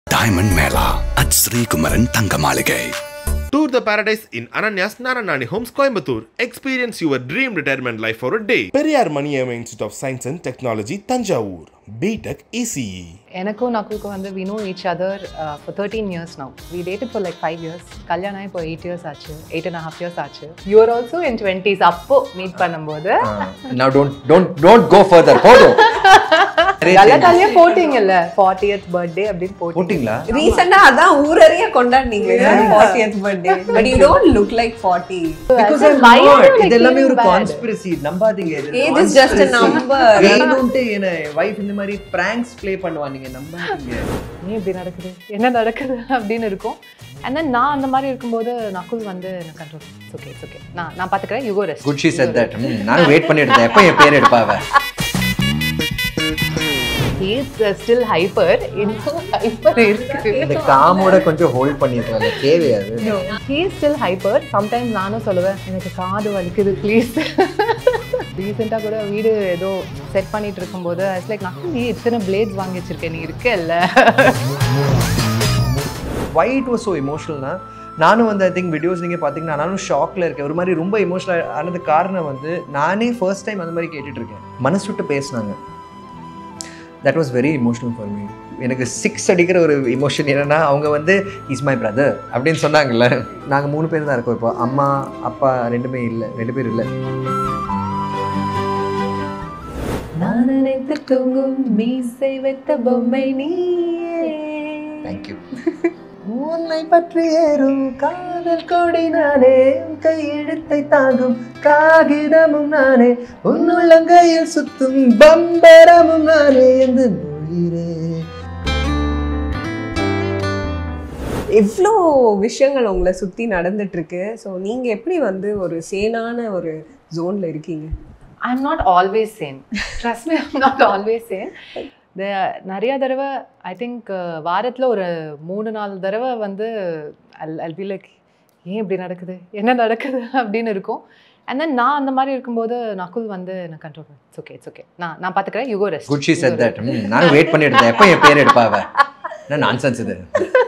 Diamond Mela at Srikumaran Thanga Maligai Tour the paradise in Ananya's Naranani Homes, Coimbatore. Experience your dream retirement life for a day. Periyar Maniamma Institute of Science and Technology, Tanjavur. BTech ECE. எனக்கும் நக்குக்கும் வந்து we know each other for thirteen years now we dated for like five years கல்யாணம் இப்போ eight years ஆச்சு eight and half years ஆச்சு you're also in twenties அப்போ meet பண்ணும்போது now don't don't don't go further போதும் கல்யாணத்தாலே போட்டீங்கல்ல fortieth birthday அப்படின்னு போட்டீங்க போட்டிங்களா ரீசெண்டா அதான் ஊரறிய கொண்டாடினீங்க fortieth birthday but you don't look like forty because I'm Why are you, not like, இது எல்லாமே ஒரு feeling bad? கான்ஸ்பிரசி நம்பாதீங்க இது Age is just a number. வேணும்ட்டு என்ன வைஃப் இந்த மாதிரி பிராங்க்ஸ் ப்ளே பண்ணுவாங்க நீங்க நம்பாதீங்க ஏன் இப்படி நடக்குது என்ன நடக்குது அப்படின்னு இருக்கும் அண்ட் தென் நான் அந்த மாதிரி இருக்கும்போது நக்குல் வந்து எனக்கு கண்ட்ரோல் ஓகே ஓகே நான் நான் பார்த்துக்கிறேன் you go rest good she said that நானும் வெயிட் பண்ணிட்டு இருந்தேன் எப்போ என் பேர் எடுப்பாவ இஸ் ஸ்டில் ஹைப்பர் இன்னும் ஹைப்பர் இருக்கு இந்த காமோட கொஞ்சம் ஹோல்ட் பண்ணிருக்கோம் தேவையாது ஹீ ஸ்டில் ஹைப்பர் சம்டைம்ஸ் நானும் சொல்லுவேன் எனக்கு காது வலிக்குது ப்ளீஸ் ரீசெண்டாக கூட வீடு ஏதோ செட் பண்ணிட்டு இருக்கும்போது இட்ஸ் லைக் நான் நீ இத்தனை பிளேட்ஸ் வாங்கி வச்சிருக்கேன் நீ இருக்கல்ல வை இட் வாஸ் ஸோ எமோஷனல்னா நானும் வந்து ஐ திங்க் வீடியோஸ் நீங்கள் பார்த்தீங்கன்னா நானும் ஷாக்கில் இருக்கேன் ஒரு மாதிரி ரொம்ப எமோஷனல் ஆனது காரணம் வந்து நானே ஃபர்ஸ்ட் டைம் அந்த மாதிரி கேட்டுட்டு இருக்கேன் மனசு விட்டு பேசினாங்க that was very emotional for me எனக்கு சிக்ஸ் அடிக்கிற ஒரு எமோஷன் என்னன்னா அவங்க வந்து இஸ் மை பிரதர் அப்படின்னு சொன்னாங்கல்ல நாங்கள் மூணு பேர் தான் இருக்கோம் இப்போ அம்மா அப்பா ரெண்டுமே இல்லை ரெண்டு பேர் இல்லை நான் நினைத்து தூங்கும் மீசை வைத்த பொம்மை நீயே தேங்க்யூ உன்னை பற்றி ஏறும் காதல் கொடி நானே உன் கையெழுத்தை தாங்கும் காகிதமும் நானே உன் உள்ளங்கையில் சுத்தும் பம்பரமும் நானே என்று மொழிரே எவ்வளோ விஷயங்கள் உங்களை சுத்தி நடந்துட்டு இருக்கு ஸோ நீங்க எப்படி வந்து ஒரு சேனான ஒரு ஜோன்ல இருக்கீங்க I am not always same trust me I'm not always same நிறைய தடவை ஐ திங்க் வாரத்தில் ஒரு மூணு நாலு தடவை வந்து அல் அல் பி லைக் ஏன் இப்படி நடக்குது என்ன நடக்குது அப்படின்னு இருக்கும் அண்ட் தென் நான் அந்த மாதிரி இருக்கும்போது நகுல் வந்து நான் control it's okay it's okay நான் நான் பார்த்துக்கிறேன் you go rest good she said that நானும் வெயிட் பண்ணிட்டு இருந்தேன் எப்போ என் பேர் எடுப்பாவ என்ன நான்சென்ஸ் இது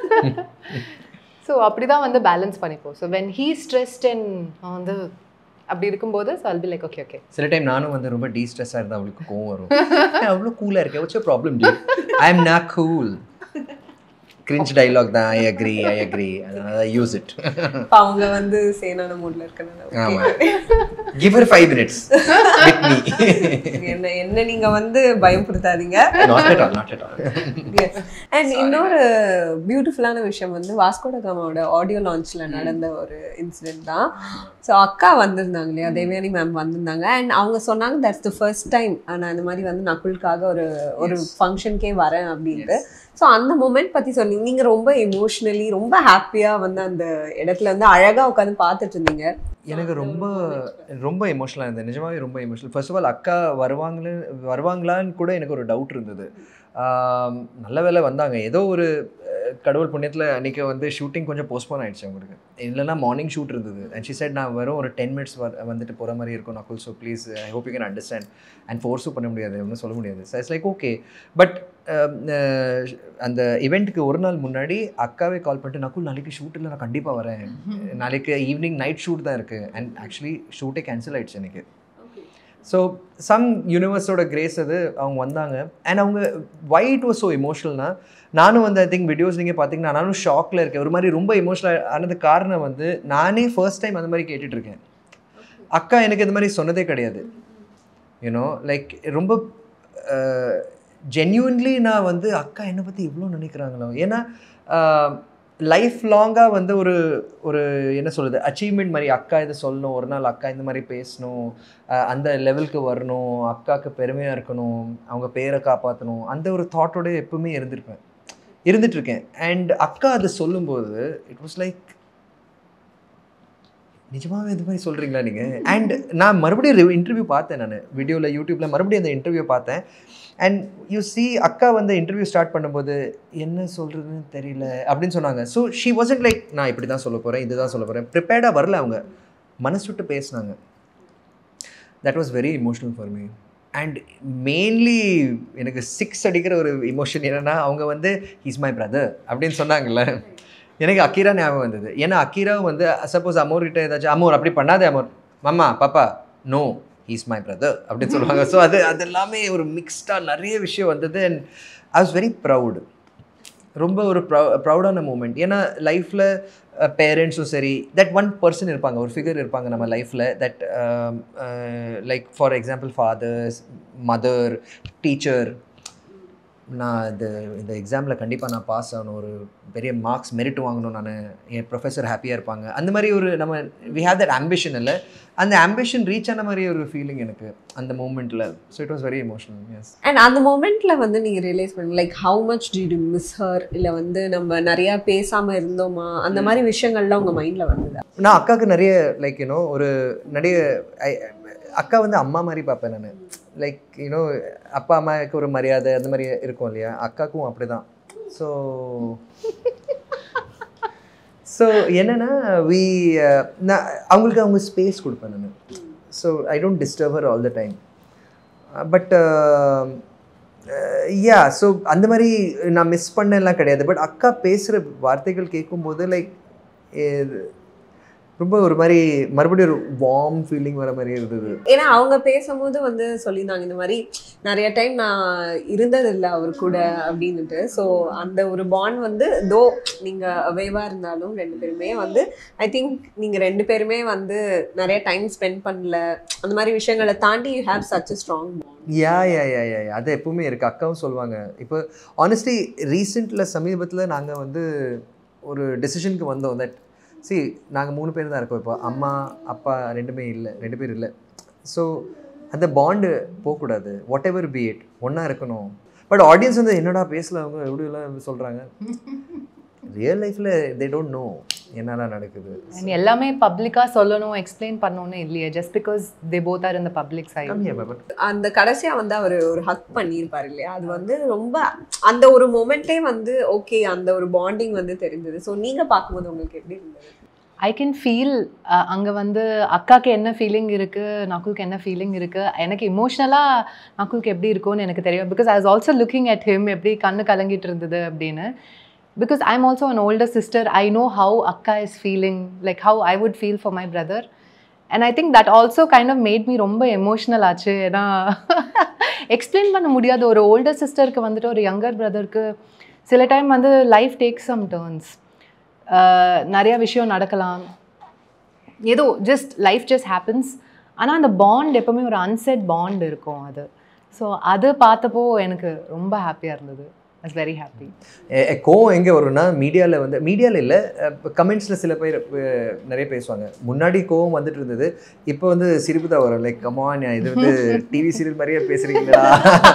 ஸோ அப்படி தான் வந்து பேலன்ஸ் பண்ணிப்போம் so when he stressed and வந்து அப்படி இருக்கும்போது so all be like okay okay சில டைம் நானும் வந்து ரொம்ப டீஸ்ட்ரெஸ்ஸாக இருந்தால் அவளுக்கு கோவம் வரும் அவ்வளோ கூலாக இருக்கேன் வச்ச ப்ராப்ளம் டி I am not cool cringe dialogue தான் ஐ அக்ரி ஐ அக்ரி அதனால யூஸ் இட் இப்போ அவங்க வந்து சேனான மூட்ல இருக்கனால ஆமா give her five minutes with me என்ன என்ன நீங்க வந்து பயப்படுத்தாதீங்க not at all not at all and இன்னொரு பியூட்டிஃபுல்லான விஷயம் வந்து வாஸ்கோட காமாவோட ஆடியோ லான்ச்ல நடந்த ஒரு இன்சிடென்ட் தான் ஸோ அக்கா வந்திருந்தாங்க இல்லையா தேவயானி மேம் வந்திருந்தாங்க அண்ட் அவங்க சொன்னாங்க தட்ஸ் த ஃபர்ஸ்ட் டைம் நான் இந்த மாதிரி வந்து நக்குளுக்காக ஒரு ஒரு ஃபங்க்ஷனுக்கே வரேன் அப்படின்ட்டு ஸோ அந்த மூமெண்ட் பத்தி சொன்னீங்க நீங்க ரொம்ப எமோஷ்னலி ரொம்ப ஹாப்பியா வந்து அந்த இடத்துல வந்து அழகா உட்காந்து பார்த்துட்டு இருந்தீங்க எனக்கு ரொம்ப ரொம்ப எமோஷனலாக இருந்தது நிஜமாவே ரொம்ப எமோஷனல் ஃபர்ஸ்ட் ஆஃப் ஆல் அக்கா வருவாங்களு வருவாங்களான்னு கூட எனக்கு ஒரு டவுட் இருந்தது ஆம், நல்ல வேளை வந்தாங்க ஏதோ ஒரு அஹ், கடவுள் புண்ணியத்தில் அன்றைக்கி வந்து ஷூட்டிங் கொஞ்சம் போஸ்ட்போன் ஆயிடுச்சு அவங்களுக்கு இல்லைன்னா மார்னிங் ஷூட் இருந்தது அண்ட் ஷி சைட் நான் வெறும் ஒரு டென் மினிட்ஸ் வந்துட்டு போகிற மாதிரி இருக்கும் Nakul so please I hope you can understand and ஃபோர்ஸும் பண்ண முடியாது ஒன்றும் சொல்ல முடியாது so it's like okay but அந்த இவெண்ட்டுக்கு ஒரு நாள் முன்னாடி அக்காவே கால் பண்ணிட்டு நக்குல் நாளைக்கு ஷூட்டில் நான் கண்டிப்பாக வரேன் நாளைக்கு ஈவினிங் நைட் ஷூட் தான் இருக்குது அண்ட் ஆக்சுவலி ஷூட்டே கேன்சல் ஆயிடுச்சு எனக்கு ஸோ சம் யூனிவர்ஸோட கிரேஸ் அது அவங்க வந்தாங்க அண்ட் அவங்க வை இட் வாஸ் ஸோ எமோஷ்னல்னா நானும் வந்து ஐ திங்க் வீடியோஸ் நீங்கள் பார்த்தீங்கன்னா நானும் ஷாக்கில் இருக்கேன் ஒரு மாதிரி ரொம்ப எமோஷ்னல் ஆனது காரணம் வந்து நானே ஃபர்ஸ்ட் டைம் அந்த மாதிரி கேட்டுட்டு இருக்கேன் அக்கா எனக்கு இந்த மாதிரி சொன்னதே கிடையாது யூனோ லைக் ரொம்ப ஜென்யூன்லி நான் வந்து அக்கா என்னை பற்றி இவ்வளோ நினைக்கிறாங்களோ ஏன்னா லைஃப் லாங்காக வந்து ஒரு ஒரு என்ன சொல்கிறது அச்சீவ்மெண்ட் மாதிரி அக்கா இதை சொல்லணும் ஒரு நாள் அக்கா இந்த மாதிரி பேசணும் அஹ் அந்த லெவலுக்கு வரணும் அக்காவுக்கு பெருமையாக இருக்கணும் அவங்க பேரை காப்பாற்றணும் அந்த ஒரு தாட்டோட எப்பவுமே இருந்திருப்பேன் இருந்துகிட்ருக்கேன் அண்ட் அக்கா அதை சொல்லும்போது இட் வாஸ் லைக் நிஜமாவே இது மாதிரி சொல்கிறீங்களா நீங்கள் அண்ட் நான் மறுபடியும் இன்டர்வியூ பார்த்தேன் நான் வீடியோவில் யூடியூப்பில் மறுபடியும் அந்த இன்டர்வியூ பார்த்தேன் அண்ட் யூ see அக்கா வந்து இன்டர்வியூ ஸ்டார்ட் பண்ணும்போது என்ன சொல்கிறதுன்னு தெரியல அப்படின்னு சொன்னாங்க ஸோ ஷீ wasn't லைக் நான் இப்படி தான் சொல்ல போகிறேன் இதுதான் சொல்ல போகிறேன் ப்ரிப்பேர்டாக வரல அவங்க மனசு விட்டு பேசினாங்க that was very emotional for me and mainly எனக்கு சிக்ஸ் அடிக்கிற ஒரு இமோஷன் என்னென்னா அவங்க வந்து இஸ் மை பிரதர் அப்படின்னு சொன்னாங்கல்ல எனக்கு அக்கீரா ஞாபகம் வந்தது ஏன்னா அக்கீராவும் வந்து சப்போஸ் அமோர் கிட்ட ஏதாச்சும் அமோர் அப்படி பண்ணாதே அமோர் மாமா பாப்பா நோ இஸ் மை பிரதர் அப்படின்னு சொல்லுவாங்க ஸோ அது அது எல்லாமே ஒரு மிக்ஸ்டாக நிறைய விஷயம் வந்தது and I was very proud ரொம்ப ஒரு ப்ரௌ ப்ரௌடான மூமெண்ட் ஏன்னா லைஃப்பில் பேரண்ட்ஸும் சரி தட் ஒன் பர்சன் இருப்பாங்க ஒரு ஃபிகர் இருப்பாங்க நம்ம லைஃப்பில் that like for example fathers mother teacher நான் இது இந்த எக்ஸாமில் கண்டிப்பாக நான் பாஸ் ஆகணும் ஒரு பெரிய மார்க்ஸ் மெரிட் வாங்கணும் நான் என் ப்ரொஃபஸர் ஹாப்பியாக இருப்பாங்க அந்த மாதிரி ஒரு நம்ம வி ஹேவ் தட் ஆம்பிஷன் இல்லை அந்த ஆம்பிஷன் ரீச் ஆன மாதிரி ஒரு ஃபீலிங் எனக்கு அந்த மூமெண்ட்டில் so it was very emotional yes and அந்த மொமெண்ட்ல வந்து நீங்க ரியலைஸ் பண்ணி like how much did you miss her இல்ல வந்து நம்ம நிறைய பேசாம இருந்தோமா அந்த மாதிரி விஷயங்கள்லாம் உங்க மைண்ட்ல வந்ததா நான் அக்காவுக்கு நிறைய லைக் யூனோ ஒரு நிறைய I- அக்கா வந்து அம்மா மாதிரி பார்ப்பேன் நான் லைக் யூனோ அப்பா அம்மாவுக்கு ஒரு மரியாதை அந்த மாதிரி இருக்கும் இல்லையா அக்காவுக்கும் அப்படி தான் ஸோ ஸோ என்னென்னா வி நான் அவங்களுக்கு அவங்க ஸ்பேஸ் கொடுப்பேன் நான் so I don't disturb her all the time but yeah so அந்த மாதிரி நான் மிஸ் பண்ணலாம் கிடையாது பட் அக்கா பேசுகிற வார்த்தைகள் கேட்கும்போது லைக் ரொம்ப ஒரு மாதிரி மறுபடியும் ஒரு வார்ம் ஃபீலிங் வர மாதிரி இருந்தது ஏன்னா அவங்க பேசும்போது வந்து சொல்லியிருந்தாங்க இந்த மாதிரி நிறைய டைம் நான் இருந்தது இல்லை அவர் கூட அப்படின்னுட்டு ஸோ அந்த ஒரு பாண்ட் வந்து தோ நீங்க அவேவா இருந்தாலும் ரெண்டு பேருமே வந்து ஐ திங்க் நீங்க ரெண்டு பேருமே வந்து நிறைய டைம் ஸ்பெண்ட் பண்ணல அந்த மாதிரி விஷயங்களை தாண்டி you have such a strong bond yeah yeah yeah yeah yeah. அது எப்பவுமே இருக்குது அக்காவும் சொல்லுவாங்க இப்போ ஆனஸ்ட்லி ரீசெண்டில் சமீபத்தில் நாங்கள் வந்து ஒரு டெசிஷனுக்கு வந்தோம் தட் சி நாங்கள் மூணு பேர் தான் இருக்கோம் இப்போ அம்மா அப்பா ரெண்டுமே இல்லை ரெண்டு பேர் இல்லை ஸோ அந்த பாண்டு போகக்கூடாது வாட் எவர் பி இட் ஒன்றா இருக்கணும் பட் ஆடியன்ஸ் வந்து என்னடா பேசல அவங்க எப்படி எல்லாம் சொல்கிறாங்க ரியல் லைஃப்பில் தே டோன்ட் நோ என்னெல்லாம் நடக்குது And எல்லாமே பப்ளிக்காக சொல்லணும் எக்ஸ்பிளைன் பண்ணணும்னு இல்லையே just because they both are இந்த பப்ளிக் சைட் கம்மியா பட் அந்த கடைசியா வந்து அவர் ஒரு ஹக் பண்ணியிருப்பாரு இல்லையா அது வந்து ரொம்ப அந்த ஒரு மொமெண்ட்டே வந்து ஓகே அந்த ஒரு பாண்டிங் வந்து தெரிஞ்சது ஸோ நீங்க பார்க்கும்போது உங்களுக்கு எப்படி இருந்தது ஐ கேன் ஃபீல் அங்கே வந்து அக்காக்கு என்ன ஃபீலிங் இருக்குது நகுலுக்கு என்ன ஃபீலிங் இருக்குது எனக்கு இமோஷ்னலாக நகுலுக்கு எப்படி இருக்கும்னு எனக்கு தெரியும் because I was also looking at him எப்படி கண்ணு கலங்கிட்டு இருந்தது அப்படின்னு because I am also an older sister I know how அக்கா is feeling like how I would feel for my brother and I think that also kind of made me ரொம்ப emotional ஆச்சு ஏன்னா explain பண்ண முடியாது ஒரு older சிஸ்டருக்கு வந்துட்டு ஒரு யங்கர் பிரதருக்கு சில டைம் வந்து லைஃப் டேக்ஸ் சம் டேர்ன்ஸ் நிறைய விஷயம் நடக்கலாம் ஏதோ ஜஸ்ட் லைஃப் ஜஸ்ட் ஹேப்பன்ஸ் ஆனால் அந்த பாண்ட் எப்பவுமே ஒரு அன்செட் பாண்ட் இருக்கும் அது ஸோ அது பார்த்தப்போ எனக்கு ரொம்ப ஹாப்பியாக இருந்தது இட்ஸ் வெரி ஹாப்பி எ- எ- கோவம் எங்கே வரும்னா மீடியாவில் வந்து மீடியாவில் இல்லை கமெண்ட்ஸில் சில பேர் அஹ், நிறைய பேசுவாங்க முன்னாடி கோவம் வந்துட்டு இருந்தது இப்போ வந்து சிரிப்பு தான் வரும் லைக் கமான் இது வந்து டிவி சீரியல் மாதிரியே பேசுகிறீங்களா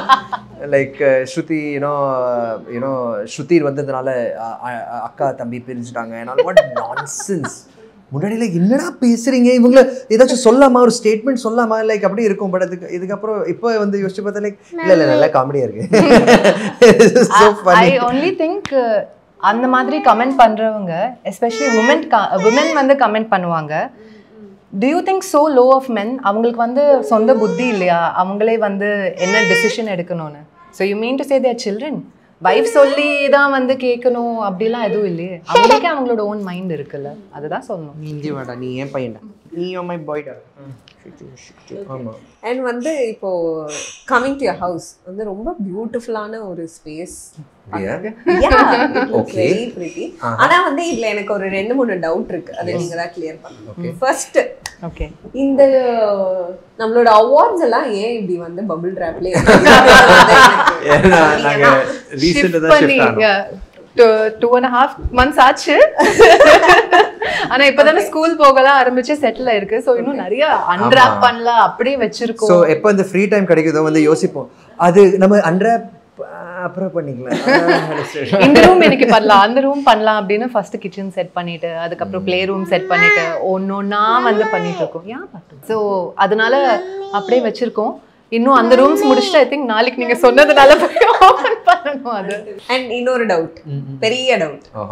like Shruti you know you know Shruti வந்ததுனால அ- அ- அ- அக்கா தம்பி பிரிஞ்சுட்டாங்க என்னால் வாட் நான்சென்ஸ் முன்னாடி லைக் என்னடா பேசுறீங்க இவங்கள ஏதாச்சும் சொல்லாமா ஒரு ஸ்டேட்மெண்ட் சொல்லாமா லைக் அப்படி இருக்கும் பட் அதுக்கு இதுக்கப்புறம் இப்போ வந்து யோசிச்சு பார்த்தா லைக் இல்லை இல்லை நல்லா காமெடியாக இருக்கு so I funny only think அந்த மாதிரி கமெண்ட் பண்ணுறவங்க எஸ்பெஷலி உமன் உமன் வந்து கமெண்ட் பண்ணுவாங்க do you think so low of men அவங்களுக்கு வந்து சொந்த புத்தி இல்லையா அவங்களே வந்து என்ன டெசிஷன் எடுக்கணும்னு so you mean to say their children wife சொல்லி தான் வந்து கேட்கணும் அப்படிலாம் எதுவும் இல்லையே அவங்களுக்கே அவங்களோட ஓன் மைண்ட் இருக்குல்ல அதுதான் சொல்லணும் நீ இந்தி வாடா நீ ஏன் பையன்டா நீ my பாய்டா ஆமாம் அண்ட் வந்து இப்போ கமிங் டு யர் ஹவுஸ் வந்து ரொம்ப பியூட்டிஃபுல்லான ஒரு ஸ்பேஸ் Okay. வெரி பிரிட்டி ஆனா வந்து இதுல எனக்கு ஒரு ரெண்டு மூணு டவுட் இருக்கு அதை நீங்க தான் கிளியர் பண்ணணும் ஃபர்ஸ்ட் ஓகே இந்த நம்மளோட அவார்ட்ஸ் எல்லாம் ஏன் இப்படி வந்து பபிள் டிராப்ல ஏன்னா நாங்க ரீசெண்டாக தான் ஷிஃப்ட் ஆனோம் டூ அண்ட் ஹாஃப் மந்த்ஸ் ஆச்சு ஆனா இப்பதானே ஸ்கூல் போகலாம் ஆரம்பிச்சு செட்டில் ஆயிருக்கு ஸோ இன்னும் நிறைய அன்ராப் பண்ணலாம் அப்படியே ஸோ வச்சிருக்கோம் எப்போ இந்த ஃப்ரீ டைம் கிடைக்குதோ வந்து யோசிப்போம் அது நம்ம அன்றாப் அப்புறம் பண்ணிக்கலாம் அதான் இந்த ரூம் எனக்கு பண்ணலாம் அந்த ரூம் பண்ணலாம் அப்படின்னு ஃபர்ஸ்ட் கிச்சன் செட் பண்ணிட்டு அதுக்கப்புறம் ப்ளே ரூம் செட் பண்ணிட்டு ஒன்னொன்னா வந்து பண்ணிட்டு இருக்கோம் ஏன் பார்த்தோம் ஸோ அதனால அப்படியே வச்சிருக்கோம் இன்னும் அந்த ரூம்ஸ் முடிச்சுட்டு ஐ திங்க் நாளைக்கு நீங்க சொன்னதுனால போய் ஓபன் பண்ணணும் அது அண்ட் இன்னொரு டவுட் பெரிய டவுட் ஆஹா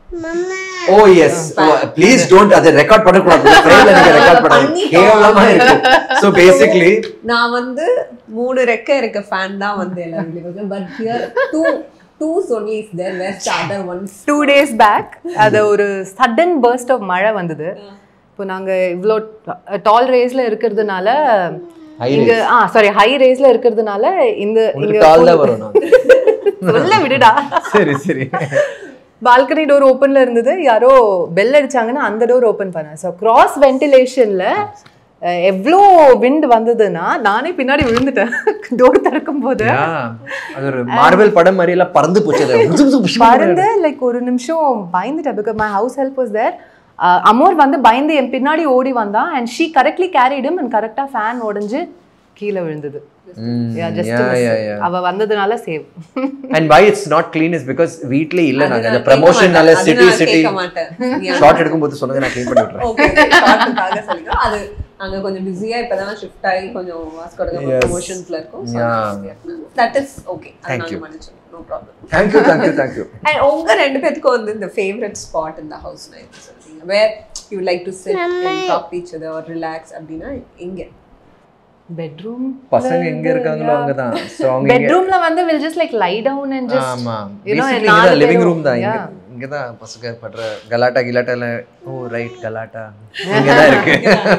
ஓ எஸ் ப்ளீஸ் டோன்ட் அதை ரெக்கார்ட் பண்ணக்கூடாது ஃப்ரேம்ல நீங்க ரெக்கார்ட் பண்ணாதீங்க கேவலமா இருக்கு ஸோ பேசிக்லி நான் வந்து மூணு ரெக்க இருக்க ஃபேன் தான் வந்து எல்லாரும் but here two two only is there west other ones two days back அது ஒரு சடன் பர்ஸ்ட் ஆஃப் மழை வந்தது இப்போ நாங்க இவ்வளோ டால் ரேஸ்ல இருக்கிறதுனால High இங்க ஆ சாரி ஹை ரேஸ்ல இருக்கிறதுனால இந்த உங்களுக்கு இங்க கால் தான் வரும் நான் சொல்ல விடுடா சரி சரி பால்கனி டோர் ஓப்பன்ல இருந்தது யாரோ பெல் அடிச்சாங்கன்னா அந்த டோர் ஓப்பன் பண்ணேன் ஸோ கிராஸ் வென்டிலேஷன்ல எவ்வளோ விண்ட் வந்ததுன்னா நானே பின்னாடி விழுந்துட்டேன் டோர் திறக்கும் போது Yeah. அது ஒரு மார்வல் படம் மாதிரி எல்லாம் பறந்து போச்சு அது. புசு, புசு, புசு. பறந்து லைக் ஒரு நிமிஷம் பயந்துட்டேன் because my house help was there அமோர் வந்து பயந்து என் பின்னாடி ஓடி வந்தான் அண்ட் ஷீ கரெக்ட்லி கேரிடும் அண்ட் கரெக்டாக ஃபேன் உடைஞ்சு கீழே விழுந்தது ம், Yeah, just yeah, to miss. yeah, yeah. அவ வந்ததுனால save And why it's not clean is because வீட்ல இல்ல நாங்க அந்த ப்ரமோஷன்னால சிட்டி சிட்டி கேட்க மாட்டேன் ஷார்ட் எடுக்கும்போது சொன்னது நான் க்ளீன் பண்ணி விட்டுறேன் ஓகே ஷார்ட்டுக்காக சொல்லிக்கிறோம் அது நாங்க கொஞ்சம் பிஸியா இப்பதான் ஷிஃப்ட் ஆகி கொஞ்சம் வாஸ்கோட Yes. ப்ரமோஷன்ஸ்ல இருக்கோம் Yeah. That is okay Thank நாங்க you. மன்னிச்சோம் no problem thank you thank you thank you and உங்க ரெண்டு பேத்துக்கும் வந்து இந்த ஃபேவரட் ஸ்பாட் இந்த ஹவுஸ் நான் சொல்றீங்க where you like to sit and talk each other or relax அப்படின்னா எங்க பெட்ரூம் பசங்க எங்க இருக்காங்களோ அங்கதான் சோ அவங்க இங்க- பெட்ரூம்ல வந்து will just like lie down and just ஆமா you know, Basically நாலு இங்கதான் லிவிங் பேரும், ரூம் தான் இங்க yeah. இங்கதான் பசங்க பண்ற கலாட்டா கிலாட்டால ஓ ரைட் கலாட்டா இங்கதான் இருக்கு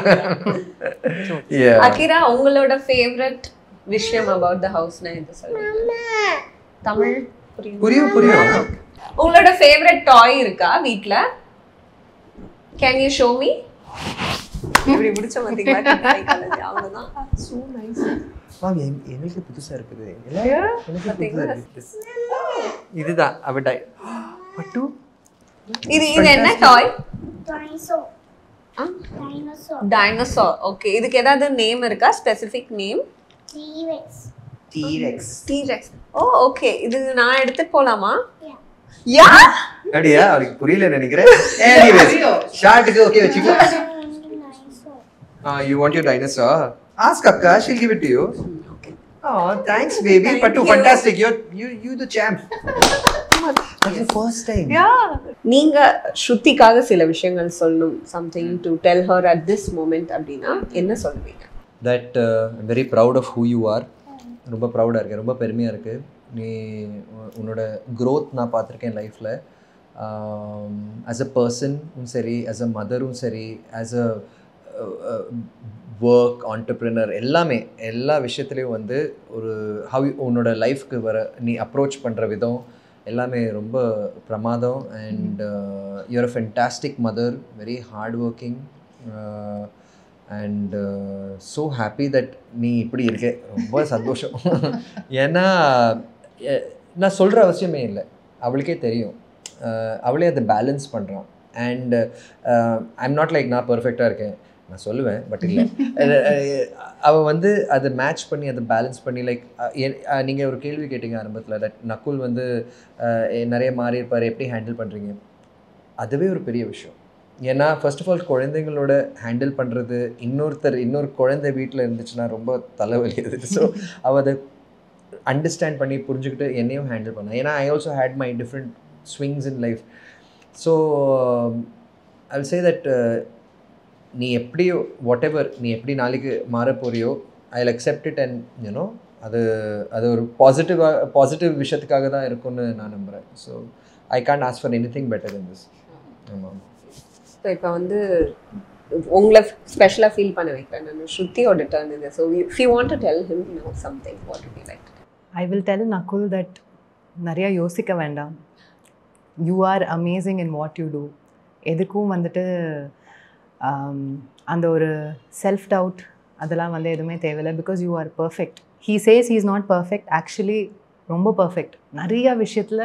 Yeah. அகிரா உங்களோட ஃபேவரட் விஷயம் அபவுட் த ஹவுஸ் நான் இது சொல்றீங்க தமிழ் புரியுது புரியும் புரியும் உங்களோட ஃபேவரட் டாய் இருக்கா வீட்ல கேன் யூ ஷோ மீ இப்படி பிடிச்ச பாத்தீங்களா அவங்கதான் சோ நைஸ் வாங்க எங்க- எங்களுக்கு புதுசா இருக்குது இல்ல? எனக்கு புதுசா இருக்கு. இதுதான் அவ பட்டு இது இது என்ன toy Dinosaur. Dinosaur. Dinosaur okay இதுக்கு ஏதாவது நேம் இருக்கா specific name T-Rex. T rex T rex oh okay இது நான் எடுத்துட்டு போலாமா Yeah. யா அப்படியா அவளுக்கு புரியல நினைக்கிறேன் எனிவேஸ் ஷார்ட்டுக்கு ஓகே வச்சுக்கோ Dinosaur. You want you dinosaur ask அக்கா she'll give it to you Oh, thanks, baby. Thank Patu, you. fantastic. You're you you the champ. That's the first time. நீங்க ஸ்ருதிக்காக சில விஷயங்கள் சொல்லணும் something to tell her at this moment அப்படின்னா என்ன சொல்லுவீங்க That uh, I'm very proud of who you are. ரொம்ப ப்ரௌடாக இருக்கேன் ரொம்ப பெருமையாக இருக்குது நீ உ- உன்னோட growth நான் பார்த்துருக்கேன் லைஃப்பில் ஆஸ் அ பர்சனும் சரி ஆஸ் அ மதரும் சரி ஆஸ் அ ஒர்க் ஆண்டர்ப்ரினர் எல்லாமே எல்லா விஷயத்துலேயும் வந்து ஒரு ஹவ் உன்னோட லைஃப்க்கு வர நீ அப்ரோச் பண்ணுற விதம் எல்லாமே ரொம்ப பிரமாதம் and you are a fantastic mother very hard working and so happy that நீ இப்படி இருக்கே ரொம்ப சந்தோஷம் ஏன்னா எ- நான் சொல்கிற அவசியமே இல்லை அவளுக்கே தெரியும் அஹ் அவளே அதை பேலன்ஸ் பண்ணுறான் அண்ட் ஐம் நாட் லைக் நான் பர்ஃபெக்டாக இருக்கேன் நான் சொல்லுவேன் பட் இல்லை அவள் வந்து அதை மேட்ச் பண்ணி அதை பேலன்ஸ் பண்ணி லைக் நீங்கள் ஒரு கேள்வி கேட்டீங்க ஆரம்பத்தில் தட் நக்குல் வந்து அஹ், நிறைய மாறி இருப்பார் எப்படி ஹேண்டில் பண்ணுறீங்க அதுவே ஒரு பெரிய விஷயம் ஏன்னா ஃபர்ஸ்ட் ஆஃப் ஆல் குழந்தைங்களோட ஹேண்டில் பண்ணுறது இன்னொருத்தர் இன்னொரு குழந்தை வீட்டில் இருந்துச்சுன்னா ரொம்ப தலைவலி அது ஸோ அவள் அதை அண்டர்ஸ்டாண்ட் பண்ணி புரிஞ்சுக்கிட்டு என்னையும் ஹேண்டில் பண்ணேன் ஏன்னா I also had my different swings in life so I say that நீ எப்படியோ வாட் எவர் நீ எப்படி நாளைக்கு மாற போறியோ I accept it and you know அது அது ஒரு பாசிட்டிவாக பாசிட்டிவ் விஷயத்துக்காக தான் இருக்கும்னு நான் நம்புகிறேன் so I can't ask for anything better in this ஆமாம் ஸோ இப்போ வந்து உங்களை ஸ்பெஷலாக ஃபீல் பண்ண வைக்கிறேன் நான் ஸ்ருதியோட டர்ன் இது so if you want to tell him no something what to be like I will tell Nakul that நிறையா யோசிக்க வேண்டாம் you are amazing in what you do எதுக்கும் வந்துட்டு ஆம், அந்த ஒரு செல்ஃப் டவுட் அதெல்லாம் வந்து எதுவுமே தேவையில்லை because you are perfect he says he is not perfect actually ரொம்ப பர்ஃபெக்ட் நிறையா விஷயத்தில்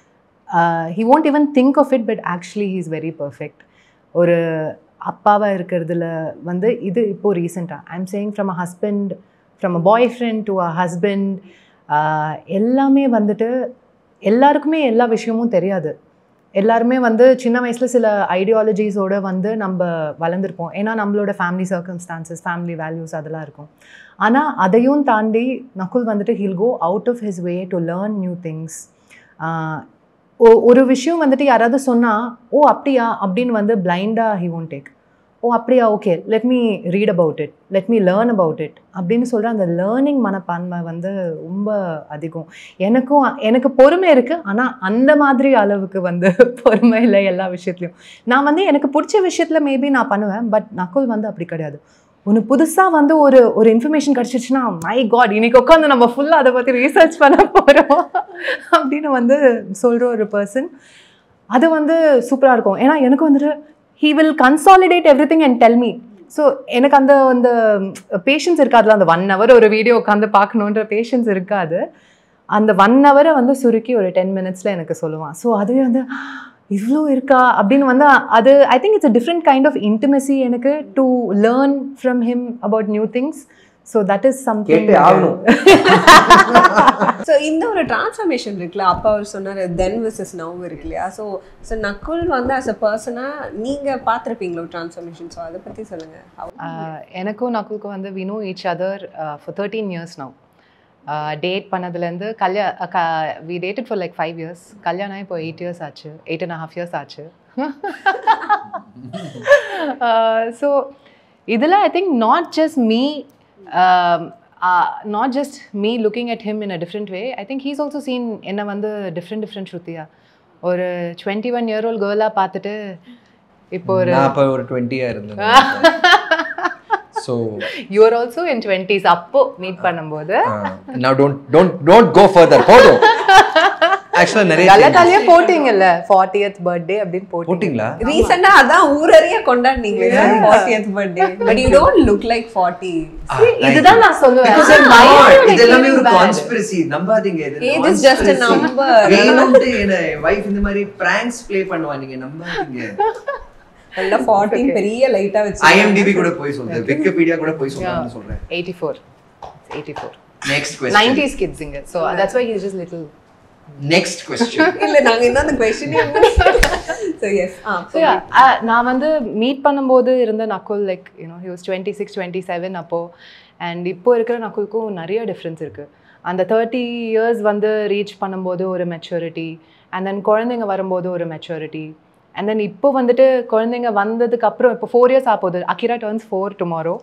he won't even think of it but actually he is very perfect ஒரு அப்பாவாக இருக்கிறதுல வந்து இது இப்போது ரீசெண்டாக I am saying from a husband from a boyfriend to a husband எல்லாமே வந்துட்டு எல்லாருக்குமே எல்லா விஷயமும் தெரியாது எல்லாருமே வந்து சின்ன வயசில் சில ஐடியாலஜிஸோட வந்து நம்ம வளர்ந்துருப்போம் ஏன்னா நம்மளோட ஃபேமிலி சர்க்கம்ஸ்டான்சஸ் ஃபேமிலி வேல்யூஸ் அதெல்லாம் இருக்கும் ஆனால் அதையும் தாண்டி நகுல் வந்துட்டு he'll go out of his way to learn new things ஒ- ஒரு விஷயம் வந்துட்டு யாராவது சொன்னா ஓ அப்படியா அப்படின்னு வந்து பிளைண்டா ஹி ஒன்ட் டேக் ஓ அப்படியா okay let me read about it let me learn about it அப்படின்னு சொல்கிற அந்த லேர்னிங் மனப்பான்மை வந்து ரொம்ப அதிகம் எனக்கும் எனக்கு பொறுமை இருக்குது ஆனால் அந்த மாதிரி அளவுக்கு வந்து பொறுமை இல்லை எல்லா விஷயத்துலையும் நான் வந்து எனக்கு பிடிச்ச விஷயத்தில் மேபி நான் பண்ணுவேன் பட் நக்குல் வந்து அப்படி கிடையாது ஒன்று புதுசாக வந்து ஒரு ஒரு இன்ஃபர்மேஷன் கிடச்சிச்சுன்னா மை காட் இன்னைக்கு உட்காந்து நம்ம ஃபுல்லாக அதை பற்றி ரீசர்ச் பண்ண போகிறோம் அப்படின்னு வந்து சொல்கிற ஒரு பர்சன் அது வந்து சூப்பராக இருக்கும் ஏன்னா எனக்கு வந்துட்டு he will consolidate everything and tell me so எனக்கு அந்த அந்த பேஷன்ஸ் இருக்காதுல அந்த ஒன் ஹவர் ஒரு வீடியோ உட்காந்து பார்க்கணுன்ற பேஷன்ஸ் இருக்காது அந்த ஒன் ஹவரை வந்து சுருக்கி ஒரு டென் மினிட்ஸில் எனக்கு சொல்லுவான் ஸோ அதுவே வந்து இவ்வளோ இருக்கா அப்படின்னு வந்து அது I think it's a different kind of intimacy எனக்கு to learn from him about new things so that is something கேட்டே ஆகணும் ஸோ இந்த ஒரு டிரான்ஸ்ஃபர்மேஷன் இருக்குல்ல அப்பா அவர் சொன்னார் தென் விசஸ் நவ் இருக்கு இல்லையா ஸோ ஸோ நக்குல் வந்து அஸ் அ பர்சனாக நீங்கள் பார்த்துருப்பீங்களோ டிரான்ஸ்ஃபர்மேஷன் ஸோ அதை பற்றி சொல்லுங்கள் ஆஹ் எனக்கும் நக்குலுக்கும் வந்து we know each other for thirteen years now date பண்ணதுலேருந்து கல்யா we dated for like five years கல்யாணம் இப்போ எயிட் இயர்ஸ் ஆச்சு எயிட் அண்ட் ஹாஃப் இயர்ஸ் ஆச்சு ஸோ இதில் I think not just me not just me looking at him in a different way I think he's also seen என்னை வந்து different different ஸ்ருத்தியா ஒரு twenty one year old கேர்லாக பார்த்துட்டு இப்போ ஒரு நான் அப்போ ஒரு டுவெண்ட்டியாக இருந்தேன் so you are also in twenties அப்போ மீட் பண்ணும்போது நான் don't don't don't go further போதும் ஆக்சுவலாக நிறைய கலக்காலியே போட்டீங்கல்ல ஃபார்ட்டியத் பர்த்டே அப்படின்னு போட்டீங்க போட்டிங்களா ரீசெண்டாக அதான் ஊரறிய கொண்டாடினீங்களே fortieth birthday but you don't look like forty இதுதான் நான் சொல்லுவேன் Because I'm Why are not. you இது எல்லாமே ஒரு making me bad? கான்ஸ்பிரசி நம்பாதீங்க இது Age is just a conspiracy. number. வேணும்ட்டு என்ன வைஃப் இந்த மாதிரி பிராங்க்ஸ் ப்ளே பண்ணுவா நீங்க நம்பாதீங்க நல்லா ஃபார்ட்டின் பெரிய லைட்டாக வச்சு ஐஎம்டிபி கூட போய் சொல்றேன் விக்கிபீடியா கூட போய் சொல்றேன் சொல்றேன் 84 It's 84 next question 90s kids இங்க so that's why he's just little next question இல்ல நாங்க இன்னும் அந்த question so yes ah So yeah, uh, நான் வந்து மீட் பண்ணும்போது இருந்த Nakul like you know he was twenty six twenty seven அப்போ அண்ட் இப்போ இருக்கிற நக்குலுக்கும் நிறைய டிஃப்ரென்ஸ் இருக்கு அந்த தேர்ட்டி இயர்ஸ் வந்து ரீச் பண்ணும்போது ஒரு மெச்சூரிட்டி அண்ட் தென் குழந்தைங்க வரும்போது ஒரு மெச்சூரிட்டி அண்ட் தென் இப்போ வந்துட்டு குழந்தைங்க வந்ததுக்கு அப்புறம் இப்போ ஃபோர் இயர்ஸ் ஆகுது Akira turns four tomorrow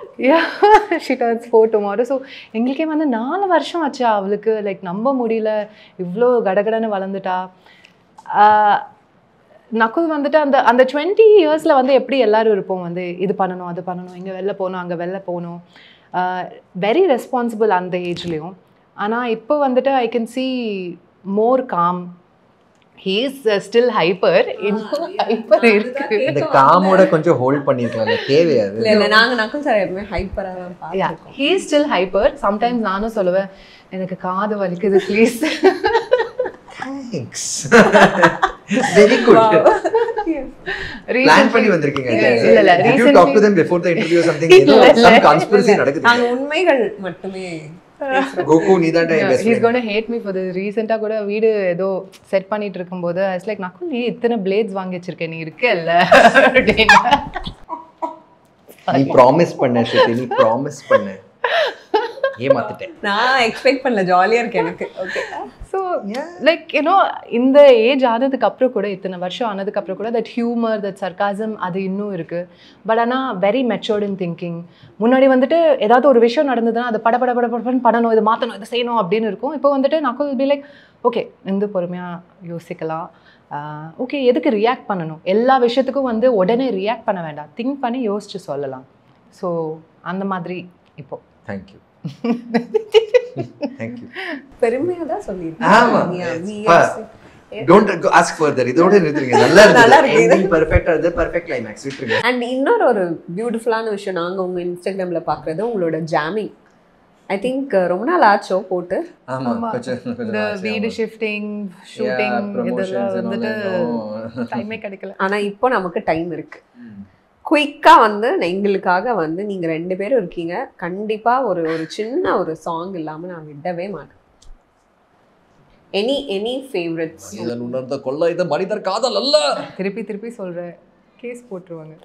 she turns four tomorrow so எங்களுக்கே வந்து நாலு வருஷம் ஆச்சு அவளுக்கு லைக் நம்ப முடியல இவ்வளோ கடகடன்னு வளர்ந்துட்டா ஆஹ் நக்குல் வந்துட்டு அந்த அந்த டுவெண்ட்டி இயர்ஸில் வந்து எப்படி எல்லாரும் இருப்போம் வந்து இது பண்ணணும் அது பண்ணணும் இங்கே வெளில போகணும் அங்கே வெளில போகணும் வெரி ரெஸ்பான்சிபிள் அந்த ஏஜ்லேயும் ஆனால் இப்போ வந்துட்டு I can see more calm he's still hyper இன்னும் ஹைப்பர் இருக்கு இந்த காமோட கொஞ்சம் ஹோல்ட் பண்ணிருக்கலாம் தேவையாது இல்ல இல்ல நாங்க நக்குல் சார் எப்பவுமே ஹைப்பரா தான் யா பார்த்துருக்கோம் ஹீ ஸ்டில் ஹைப்பர் சம்டைம்ஸ் நானும் சொல்லுவேன் எனக்கு காது வலிக்குது please thanks very good plan பண்ணி வந்திருக்கீங்க இல்ல, இல்ல, Did you recently- talk to them before the interview or something ஏதோ இல்ல, இல்ல. some conspiracy நடக்குது நாங்க உண்மைகள் மட்டுமே கோகு நீதான்டா என் best ஹீஸ் friend. கோன் ஹேட் மீ ஃபார் ரீசெண்டாக கூட வீடு ஏதோ செட் பண்ணிட்டு இருக்கும்போது இட்ஸ் லைக் நக்குல் நீ இத்தனை பிளேட்ஸ் வாங்கி வச்சிருக்கேன் நீ இருக்கல்ல அப்படின்னு நீ ப்ராமிஸ் பண்ண ஸ்ருதி நீ ப்ராமிஸ் பண்ண ஏமாத்திட்டேன் நான் எக்ஸ்பெக்ட் பண்ணல ஜாலியா இருக்கு எனக்கு ஓகே ஸோ லைக் யூனோ இந்த ஏஜ் ஆனதுக்கு அப்புறம் கூட இத்தனை வருஷம் ஆனதுக்கு அப்புறம் கூட தட் ஹியூமர் தட் சர்க்காசம் அது இன்னும் இருக்கு பட் ஆனால் வெரி மெச்சோர்ட் இன் திங்கிங் முன்னாடி வந்துட்டு ஏதாவது ஒரு விஷயம் நடந்ததுன்னா அதை பட பட பட படன்னு பண்ணணும் இதை மாற்றணும் இதை செய்யணும் அப்படின்னு இருக்கும் இப்போ வந்துட்டு நக்குல் பி லைக் ஓகே இருந்து பொறுமையாக யோசிக்கலாம் ஓகே எதுக்கு ரியாக்ட் பண்ணணும் எல்லா விஷயத்துக்கும் வந்து உடனே ரியாக்ட் பண்ண வேண்டாம் திங்க் பண்ணி யோசிச்சு சொல்லலாம் ஸோ அந்த மாதிரி இப்போ தேங்க்யூ தேங்க்யூ பெருமையா தான் ஆமா சொல்லியிருக்கேன் டோன்ட் ஆஸ்க் ஃபர்தர் இதோட நிறுத்துறீங்க நல்லா நல்லா இருக்கு இருக்கு. எண்டிங் பெர்ஃபெக்ட்டா இருந்து பெர்ஃபெக்ட் கிளைமேக்ஸ் விட்டுருங்க அண்ட் இன்னொரு ஒரு பியூட்டிஃபுல்லான விஷயம் நாங்க உங்க இன்ஸ்டாகிராம்ல பாக்குறது உங்களோட ஜாமிங் ஐ திங்க் ரொம்ப நாள் ஆச்சோ போட்டு ஆமா கொஞ்சம் கொஞ்சம் இந்த ஆசை, வீடு ஆமா. ஷிஃப்டிங் Yeah, ஷூட்டிங் promotions இதெல்லாம் and all வந்துட்டு that. Oh. டைமே கிடைக்கல ஆனா இப்போ நமக்கு டைம் இருக்கு குயிக்கா வந்து எங்களுக்காக வந்து நீங்க ரெண்டு பேரும் இருக்கீங்க கண்டிப்பா ஒரு ஒரு சின்ன ஒரு சாங் இல்லாம நான் விடவே மாட்டேன் எனி எனி ஃபேவரட்ஸ் இதன் உணர்ந்த கொள்ள இது மனிதர் காதல் அல்ல திருப்பி திருப்பி சொல்றேன் கேஸ் போட்டுருவாங்க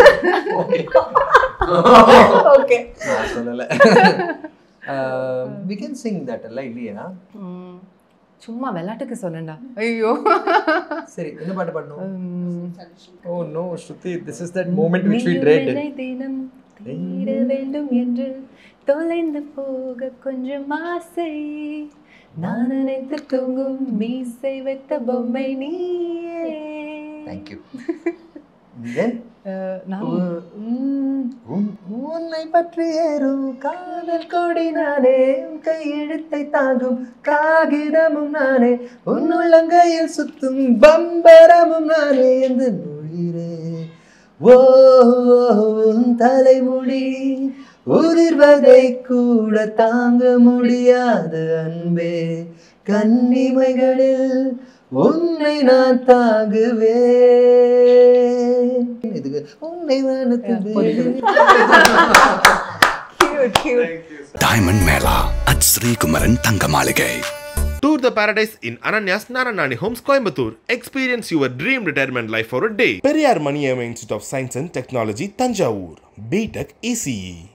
ஓகே நான் சொல்லல வி கேன் சிங் தட் அல்ல இல்லையா ம். சும்மா விளையாட்டுக்கு சொன்னேன்டா ஐயோ சரி என்ன பாட்டு பாடணும் um, oh no Shruti this is that moment which we dread நீ தினம் தேட வேண்டும் என்று தொலைந்து போக கொஞ்சம் ஆசை நான் நினைத்து தூங்கும் மீசை வைத்த பொம்மை நீயே thank you then அஹ், நான் உம், உன் உன்னை பற்றி ஏறும் காதல் கொடி நானே உன் கையெழுத்தை தாங்கும் காகிதமும் நானே உன் உள்ளங்கையில் சுத்தும் பம்பரமும் நானே என்று உயிரே ஓ உன் தலைமுடி உதிர்வதை கூட தாங்க முடியாத அன்பே கன்னிமைகளில் உன்னை நான் தாங்குவேன் இதுக்கு உன்னை வானத்தில் cute, cute. Diamond Mela at Srikumaran Thanga Maligai Tour the paradise in Ananya's Naranani Homes, Coimbatore. Experience your dream retirement life for a day. Periyar Maniamma Institute of Science and Technology, Tanjavur. BTech ECE.